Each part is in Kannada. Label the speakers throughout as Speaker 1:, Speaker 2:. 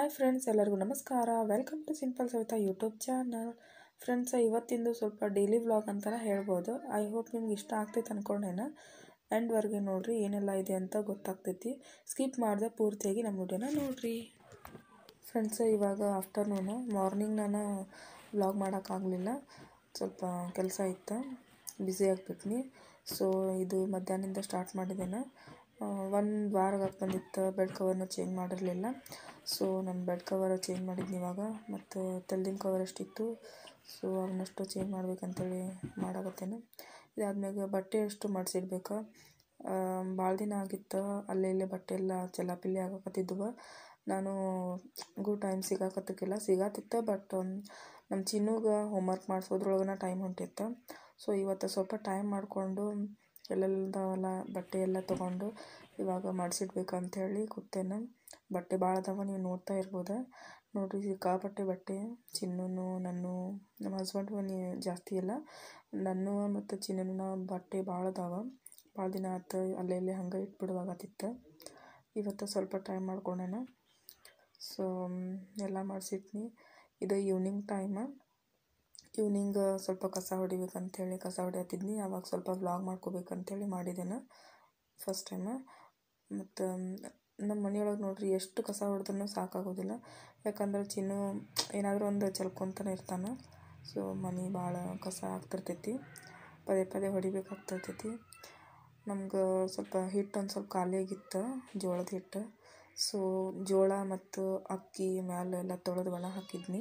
Speaker 1: ಹಾಯ್ ಫ್ರೆಂಡ್ಸ್ ಎಲ್ಲರಿಗೂ ನಮಸ್ಕಾರ welcome to simple Savitha YouTube channel friends ಇವತ್ತಿಂದು ಸ್ವಲ್ಪ ಡೈಲಿ ವ್ಲಾಗ್ ಅಂತಲೇ ಹೇಳ್ಬೋದು ಐ ಹೋಪ್ ನಿಮ್ಗೆ ಇಷ್ಟ ಆಗ್ತೈತೆ ಅಂದ್ಕೊಂಡೇನ ಎಂಡ್ವರೆಗೆ ನೋಡಿರಿ ಏನೆಲ್ಲ ಇದೆ ಅಂತ ಗೊತ್ತಾಗ್ತೈತಿ ಸ್ಕಿಪ್ ಮಾಡಿದೆ ಪೂರ್ತಿಯಾಗಿ ನಮ್ಮ ವಿಡಿಯೋನ ನೋಡಿರಿ ಫ್ರೆಂಡ್ಸ್ ಇವಾಗ ಆಫ್ಟರ್ನೂನು ಮಾರ್ನಿಂಗ್ ನಾನು ವ್ಲಾಗ್ ಮಾಡೋಕ್ಕಾಗಲಿಲ್ಲ ಸ್ವಲ್ಪ ಕೆಲಸ ಇತ್ತು ಬ್ಯುಸಿ ಆಗಿಬಿಟ್ನಿ ಸೊ ಇದು ಮಧ್ಯಾಹ್ನದಿಂದ ಸ್ಟಾರ್ಟ್ ಮಾಡಿದ್ದೇನೆ ಒಂದು ವಾರ ಬಂದಿತ್ತು ಬೆಡ್ ಕವರ್ನ ಚೇಂಜ್ ಮಾಡಿರಲಿಲ್ಲ ಸೊ ನಾನು ಬೆಡ್ ಕವರ್ ಚೇಂಜ್ ಮಾಡಿದ್ನಿ ಇವಾಗ ಮತ್ತು ತಲೆದಿನ ಕವರ್ ಅಷ್ಟಿತ್ತು ಸೊ ಅವನ್ನಷ್ಟು ಚೇಂಜ್ ಮಾಡ್ಬೇಕಂತೇಳಿ ಮಾಡಾಕತ್ತೇನೆ ಇದಾದ್ಮೇಲೆ ಬಟ್ಟೆ ಅಷ್ಟು ಮಡಿಸಿಡ್ಬೇಕು ಭಾಳ ದಿನ ಆಗಿತ್ತು ಅಲ್ಲೇ ಇಲ್ಲೇ ಬಟ್ಟೆ ಎಲ್ಲ ಚೆಲ್ಲಾಪಿಲ್ಲಿ ಆಗಕತ್ತಿದ್ವು ನಾನು ಗು ಟೈಮ್ ಸಿಗಾಕತ್ತಕ್ಕಿಲ್ಲ ಸಿಗಾತಿತ್ತು ಬಟ್ ನಮ್ಮ ಚಿನ್ನುಗೆ ಹೋಮ್ವರ್ಕ್ ಮಾಡಿಸೋದ್ರೊಳಗನ ಟೈಮ್ ಹೊಂಟಿತ್ತು ಸೊ ಇವತ್ತು ಸ್ವಲ್ಪ ಟೈಮ್ ಮಾಡಿಕೊಂಡು ಎಲ್ಲೆಲ್ಲದವಲ್ಲ ಬಟ್ಟೆ ಎಲ್ಲ ತೊಗೊಂಡು ಇವಾಗ ಮಾಡಿಸಿಡ್ಬೇಕಂಥೇಳಿ ಕೂತೇನೆ ಬಟ್ಟೆ ಭಾಳ ಅದಾವ ನೀವು ನೋಡ್ತಾ ಇರ್ಬೋದು ನೋಡಿರಿ ಸಿಕ್ಕಾಪಟ್ಟೆ ಬಟ್ಟೆ ಚಿನ್ನನು ನನ್ನ ನಮ್ಮ ಹಸ್ಬೆಂಡ್ ಮನೆ ಜಾಸ್ತಿ ಇಲ್ಲ ನನ್ನ ಮತ್ತು ಚಿನ್ನನ ಬಟ್ಟೆ ಭಾಳ ಅದಾವ ಭಾಳ ದಿನ ಆಯ್ತು ಅಲ್ಲೇ ಇಲ್ಲೇ ಹಂಗೆ ಇಟ್ಬಿಡುವಾಗತ್ತಿತ್ತು ಇವತ್ತು ಸ್ವಲ್ಪ ಟೈಮ್ ಮಾಡ್ಕೊಂಡೇನೆ ಸೊ ಎಲ್ಲ ಮಾಡಿಸಿಟ್ನಿ ಇದು ಈವ್ನಿಂಗ್ ಟೈಮ ಈವ್ನಿಂಗ್ ಸ್ವಲ್ಪ ಕಸ ಹೊಡಿಬೇಕಂತೇಳಿ ಕಸ ಹೊಡಿಯತ್ತಿದ್ನಿ ಅವಾಗ ಸ್ವಲ್ಪ ವ್ಲಾಗ್ ಮಾಡ್ಕೋಬೇಕಂತೇಳಿ ಮಾಡಿದ್ದೇನೆ ಫಸ್ಟ್ ಟೈಮ ಮತ್ತು ನಮ್ಮ ಮನೆಯೊಳಗೆ ನೋಡ್ರಿ ಎಷ್ಟು ಕಸ ಹೊಡೆದ್ರೂ ಸಾಕಾಗೋದಿಲ್ಲ ಯಾಕಂದ್ರೆ ಚಿನ್ನು ಏನಾದರೂ ಒಂದು ಚಲ್ಕೊತಾನೆ ಇರ್ತಾನೆ ಸೊ ಮನೆ ಭಾಳ ಕಸ ಆಗ್ತಿರ್ತೈತಿ ಪದೇ ಪದೇ ಹೊಡಿಬೇಕಾಗ್ತಿರ್ತೈತಿ ನಮ್ಗೆ ಸ್ವಲ್ಪ ಹಿಟ್ಟು ಒಂದು ಸ್ವಲ್ಪ ಖಾಲಿಯಾಗಿತ್ತು ಜೋಳದ ಹಿಟ್ಟು ಸೊ ಜೋಳ ಮತ್ತು ಅಕ್ಕಿ ಮ್ಯಾಲೆ ಎಲ್ಲ ತೊಳೆದು ಒಣ ಹಾಕಿದ್ನಿ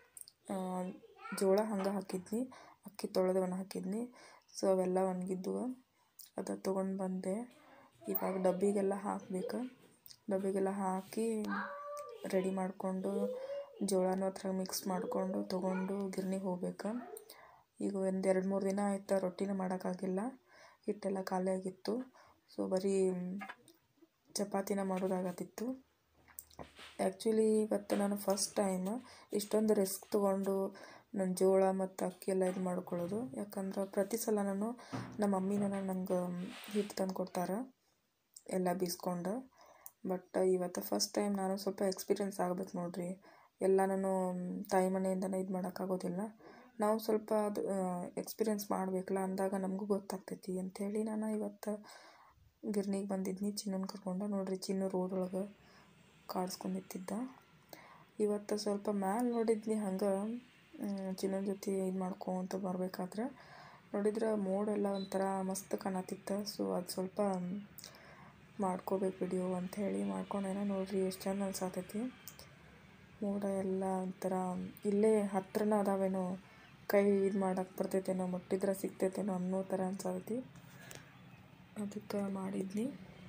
Speaker 1: ಜೋಳ ಹಂಗೆ ಹಾಕಿದ್ನಿ ಅಕ್ಕಿ ತೊಳೆದು ಒಣ ಹಾಕಿದ್ನಿ ಸೊ ಅವೆಲ್ಲ ಒಣಗಿದ್ವು ಅದು ತೊಗೊಂಡು ಬಂದೆ ಇವಾಗ ಡಬ್ಬಿಗೆಲ್ಲ ಹಾಕ್ಬೇಕು ಡಬ್ಬಿಗೆಲ್ಲ ಹಾಕಿ ರೆಡಿ ಮಾಡಿಕೊಂಡು ಜೋಳನೂ ಅದ್ರಾಗ ಮಿಕ್ಸ್ ಮಾಡಿಕೊಂಡು ತೊಗೊಂಡು ಗಿರ್ನಿಗೆ ಹೋಗ್ಬೇಕು ಈಗ ಒಂದು ಎರಡು ಮೂರು ದಿನ ಆಯ್ತು ರೊಟ್ಟಿನ ಮಾಡೋಕ್ಕಾಗಿಲ್ಲ ಹಿಟ್ಟೆಲ್ಲ ಖಾಲಿಯಾಗಿತ್ತು ಸೊ ಬರೀ ಚಪಾತಿನ ಮಾಡೋದಾಗತ್ತಿತ್ತು ಆ್ಯಕ್ಚುಲಿ ಇವತ್ತು ನಾನು ಫಸ್ಟ್ ಟೈಮ್ ಇಷ್ಟೊಂದು ರಿಸ್ಕ್ ತೊಗೊಂಡು ನನ್ನ ಜೋಳ ಮತ್ತು ಅಕ್ಕಿ ಎಲ್ಲ ಇದು ಮಾಡ್ಕೊಳ್ಳೋದು ಯಾಕಂದ್ರೆ ಪ್ರತಿ ಸಲ ನಾನು ನಮ್ಮ ಮಮ್ಮಿನ ನಂಗೆ ಹಿಟ್ಟು ತಂದು ಕೊಡ್ತಾರೆ ಎಲ್ಲ ಬೀಸ್ಕೊಂಡು ಬಟ್ ಇವತ್ತು ಫಸ್ಟ್ ಟೈಮ್ ನಾನು ಸ್ವಲ್ಪ ಎಕ್ಸ್ಪೀರಿಯೆನ್ಸ್ ಆಗ್ಬೇಕು ನೋಡಿರಿ ಎಲ್ಲ ನಾನು ತಾಯಿ ಮನೆಯಿಂದನೇ ಇದು ಮಾಡೋಕ್ಕಾಗೋದಿಲ್ಲ ನಾವು ಸ್ವಲ್ಪ ಅದು ಎಕ್ಸ್ಪೀರಿಯೆನ್ಸ್ ಮಾಡಬೇಕಲ್ಲ ಅಂದಾಗ ನಮಗೂ ಗೊತ್ತಾಗ್ತೈತಿ ಅಂಥೇಳಿ ನಾನು ಇವತ್ತು ಗಿರ್ನಿಗೆ ಬಂದಿದ್ನಿ ಚಿನ್ನನ ಕರ್ಕೊಂಡು ನೋಡಿರಿ ಚಿನ್ನು ರೋಡ್ ಒಳಗೆ ಕಾಡ್ಸ್ಕೊಂಡು ನಿಂತಿದ್ದ ಇವತ್ತು ಸ್ವಲ್ಪ ಮ್ಯಾಲೆ ನೋಡಿದ್ನಿ ಹಂಗೆ ಚಿನ್ನನ ಜೊತೆ ಇದು ಮಾಡ್ಕೊಂತ ಬರಬೇಕಾದ್ರೆ ನೋಡಿದ್ರೆ ಮೋಡೆಲ್ಲ ಒಂಥರ ಮಸ್ತ್ ಕಾಣತ್ತಿತ್ತು ಸೊ ಅದು ಸ್ವಲ್ಪ ಮಾಡ್ಕೋಬೇಕು ವಿಡಿಯೋ ಅಂಥೇಳಿ ಮಾಡ್ಕೊಂಡೇನೋ ನೋಡಿರಿ ಎಷ್ಟು ಚಂದ ಅನ್ಸಾತೈತಿ ಮೋಡ ಎಲ್ಲ ಒಂಥರ ಇಲ್ಲೇ ಹತ್ರನ ಅದಾವೇನೋ ಕೈ ಇದು ಮಾಡಕ್ಕೆ ಬರ್ತೈತೇನೋ ಮುಟ್ಟಿದ್ರೆ ಸಿಗ್ತೈತೇನೋ ಅನ್ನೋ ಥರ ಅನ್ಸಾತೈತಿ ಅದಕ್ಕೆ ಮಾಡಿದ್ನಿ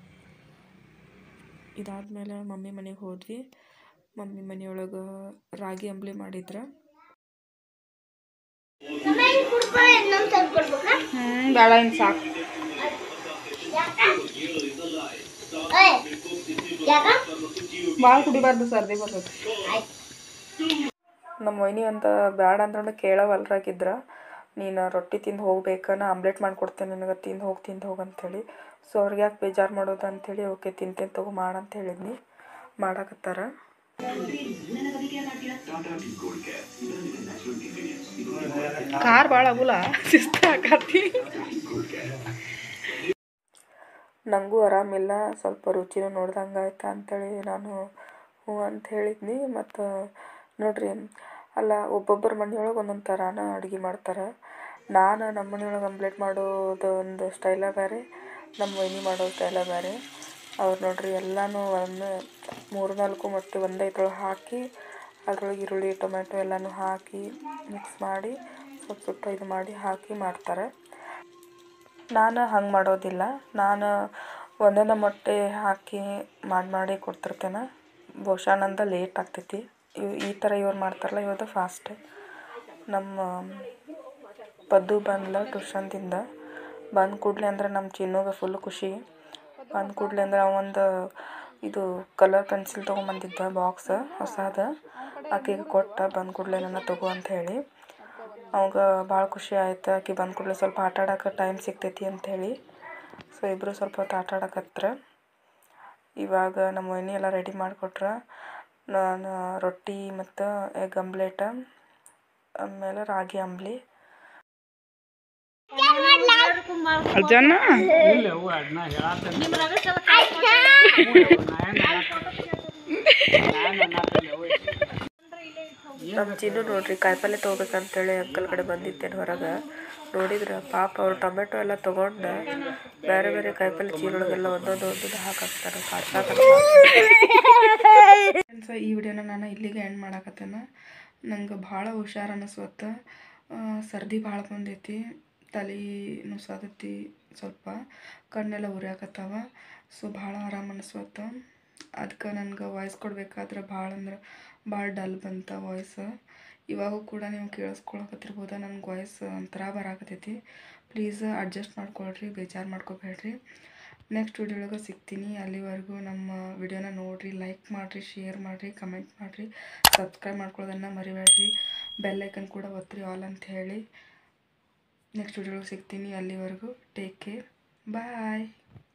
Speaker 1: ಇದಾದ್ಮೇಲೆ ಮಮ್ಮಿ ಮನೆಗೆ ಹೋದ್ವಿ ಮಮ್ಮಿ ಮನೆಯೊಳಗೆ ರಾಗಿ ಅಂಬ್ಲಿ ಮಾಡಿದ್ರೆ
Speaker 2: ಹ್ಞೂ ಬೇಡ ಇನ್ನು ಸಾಕು ಭಾಳ ಕುಡಿಬಾರ್ದು ಸರ್ದಿ ಬರ್ತೈತಿ
Speaker 1: ನಮ್ಮ ವೈನಿ ಅಂತ ಬ್ಯಾಡ ಅಂದ್ರೆ ಕೇಳವಲ್ರಾಗಿದ್ರ ನೀನು ರೊಟ್ಟಿ ತಿಂದು ಹೋಗ್ಬೇಕು ನಾ ಆಮ್ಲೆಟ್ ಮಾಡಿಕೊಡ್ತೇನೆ ನಿನಗೆ ತಿಂದು ಹೋಗಿ ತಿಂದು ಹೋಗಿ ಅಂಥೇಳಿ ಸೊ ಅವ್ರಿಗೆ ಯಾಕೆ ಬೇಜಾರು ಮಾಡೋದು ಅಂಥೇಳಿ ಓಕೆ ತಿಂತೇನೆ ತಗೋ ಮಾಡಂತ ಹೇಳಿದ್ನಿ ಮಾಡಾಕತ್ತಾರ
Speaker 2: ಖಾರ ಭಾಳ ಆಗುಲ್ಲ ಶಿಸ್ತು ಆಕತಿ
Speaker 1: ನನಗೂ ಆರಾಮಿಲ್ಲ ಸ್ವಲ್ಪ ರುಚಿನೂ ನೋಡ್ದಂಗೆ ಆಯ್ತಾ ಅಂಥೇಳಿ ನಾನು ಹ್ಞೂ ಅಂತ ಹೇಳಿದ್ನಿ ಮತ್ತು ನೋಡ್ರಿ ಅಲ್ಲ ಒಬ್ಬೊಬ್ಬರ ಮನೆಯೊಳಗೆ ಒಂದೊಂದು ಥರಾನ ಅಡುಗೆ ಮಾಡ್ತಾರೆ ನಾನು ನಮ್ಮ ಮನೆಯೊಳಗೆ ಆಮ್ಲೆಟ್ ಮಾಡೋದು ಒಂದು ಸ್ಟೈಲ ಬೇರೆ ನಮ್ಮ ವೈನಿ ಮಾಡೋ ಸ್ಟೈಲ ಬೇರೆ ಅವ್ರು ನೋಡ್ರಿ ಎಲ್ಲನೂ ಒಂದು ಮೂರು ನಾಲ್ಕು ಮೊಟ್ಟೆ ಒಂದೇ ಇದ್ರೊಳಗೆ ಹಾಕಿ ಅದ್ರೊಳಗೆ ಈರುಳ್ಳಿ ಟೊಮೆಟೊ ಎಲ್ಲನೂ ಹಾಕಿ ಮಿಕ್ಸ್ ಮಾಡಿ ಸ್ವಲ್ಪ ಸ್ವಲ್ಪ ಇದು ಮಾಡಿ ಹಾಕಿ ಮಾಡ್ತಾರೆ ನಾನು ಹಂಗೆ ಮಾಡೋದಿಲ್ಲ ನಾನು ಒಂದೊಂದು ಮೊಟ್ಟೆ ಹಾಕಿ ಮಾಡಿ ಮಾಡಿ ಕೊಡ್ತಿರ್ತೇನೆ ಬಹುಶಃ ನಂದು ಲೇಟ್ ಆಗ್ತೈತಿ ಇವು ಈ ಥರ ಇವ್ರು ಮಾಡ್ತಾರಲ್ಲ ಇವ್ರದ್ದು ಫಾಸ್ಟ್ ನಮ್ಮ ಪದ್ದು ಬಂದ್ಲ ಟ್ಯೂಷನ್ದಿಂದ ಬಂದ ಕೂಡಲೇ ಅಂದ್ರೆ ನಮ್ಮ ಚಿನ್ನುಗೆ ಫುಲ್ ಖುಷಿ ಬಂದ ಕೂಡಲೇ ಅಂದ್ರೆ ಅವೊಂದು ಇದು ಕಲರ್ ಪೆನ್ಸಿಲ್ ತೊಗೊಂಬಂದಿದ್ದ ಬಾಕ್ಸ್ ಹೊಸದು ಆಕೆಗೆ ಕೊಟ್ಟ ಬಂದ ಕೂಡಲೇ ನನ್ನ ತಗೋ ಅಂತ ಹೇಳಿ ಅವಾಗ ಭಾಳ ಖುಷಿ ಆಯ್ತು ಆಕೆ ಬಂದ ಕೂಡಲೇ ಸ್ವಲ್ಪ ಆಟ ಆಡೋಕೆ ಟೈಮ್ ಸಿಗ್ತೈತಿ ಅಂಥೇಳಿ ಸೊ ಇಬ್ಬರು ಸ್ವಲ್ಪ ಹೊತ್ತು ಆಟ ಆಡಕತ್ರ ಇವಾಗ ನಮ್ಮ ವೈನಿ ಎಲ್ಲ ರೆಡಿ ಮಾಡಿಕೊಟ್ರ ನಾನು ರೊಟ್ಟಿ ಮತ್ತು ಎಗ್ ಆಮ್ಲೆಟ್ ಆಮೇಲೆ ರಾಗಿ ಅಂಬ್ಲಿ
Speaker 2: ಅಜ್ಜನ
Speaker 1: ನಮ್ಮ ಚಿನ್ನು ನೋಡ್ರಿ ಕಾಯಿಪಲ್ಲೆ ತೊಗೋಬೇಕಂತೇಳಿ ಅಂಕಲ್ ಕಡೆ ಬಂದಿದ್ದೇನೆ ಹೊರಗೆ ನೋಡಿದ್ರೆ ಪಾಪ ಅವ್ರು ಟೊಮೆಟೊ ಎಲ್ಲ ತೊಗೊಂಡು ಬೇರೆ ಬೇರೆ ಕಾಯಿಪಲ್ಲೆ ಚೀಲೊಳಗೆಲ್ಲ ಒಂದೊಂದು ಒಂದೊಂದು ಹಾಕಾಕ್ತಾರೆ ಫ್ರೆಂಡ್ಸ್ ಈ ವಿಡಿಯೋನ ನಾನು ಇಲ್ಲಿಗೆ ಎಂಡ್ ಮಾಡಾಕತ್ತೇನೆ ನಂಗೆ ಭಾಳ ಹುಷಾರು ಅನಿಸ್ವತ್ತ ಸರ್ದಿ ಭಾಳ ಬಂದೈತಿ ತಲೆ ನುಸಾದೈತಿ ಸ್ವಲ್ಪ ಕಣ್ಣೆಲ್ಲ ಉರಿಯಾಕತ್ತಾವ ಸೊ ಭಾಳ ಆರಾಮ ಅನಿಸ್ವತ್ತ ಅದಕ್ಕೆ ನನಗೆ ವಾಯ್ಸ್ ಕೊಡ್ಬೇಕಾದ್ರೆ ಭಾಳ ಅಂದ್ರೆ ಭಾಳ ಡಲ್ ಬಂತ ವಾಯ್ಸ್ ಇವಾಗೂ ಕೂಡ ನೀವು ಕೇಳಿಸ್ಕೊಳಕತ್ತಿರ್ಬೋದ ನನಗೆ ವಾಯ್ಸ್ ಒಂಥರ ಬರಾಕತ್ತೈತಿ ಪ್ಲೀಸ್ ಅಡ್ಜಸ್ಟ್ ಮಾಡ್ಕೊಳ್ರಿ ಬೇಜಾರು ಮಾಡ್ಕೋಬೇಡ್ರಿ ನೆಕ್ಸ್ಟ್ ವಿಡಿಯೋಳಗೆ ಸಿಗ್ತೀನಿ ಅಲ್ಲಿವರೆಗೂ ನಮ್ಮ ವಿಡಿಯೋನ ನೋಡಿರಿ ಲೈಕ್ ಮಾಡಿರಿ ಶೇರ್ ಮಾಡಿರಿ ಕಮೆಂಟ್ ಮಾಡಿರಿ ಸಬ್ಸ್ಕ್ರೈಬ್ ಮಾಡ್ಕೊಳ್ಳೋದನ್ನು ಮರಿಬೇಡ್ರಿ ಬೆಲ್ ಐಕನ್ ಕೂಡ ಒತ್ತಿರಿ ಆಲ್ ಅಂತ ಹೇಳಿ ನೆಕ್ಸ್ಟ್ ವಿಡಿಯೋಗೆ ಸಿಗ್ತೀನಿ ಅಲ್ಲಿವರೆಗೂ ಟೇಕ್ ಕೇರ್ ಬಾಯ್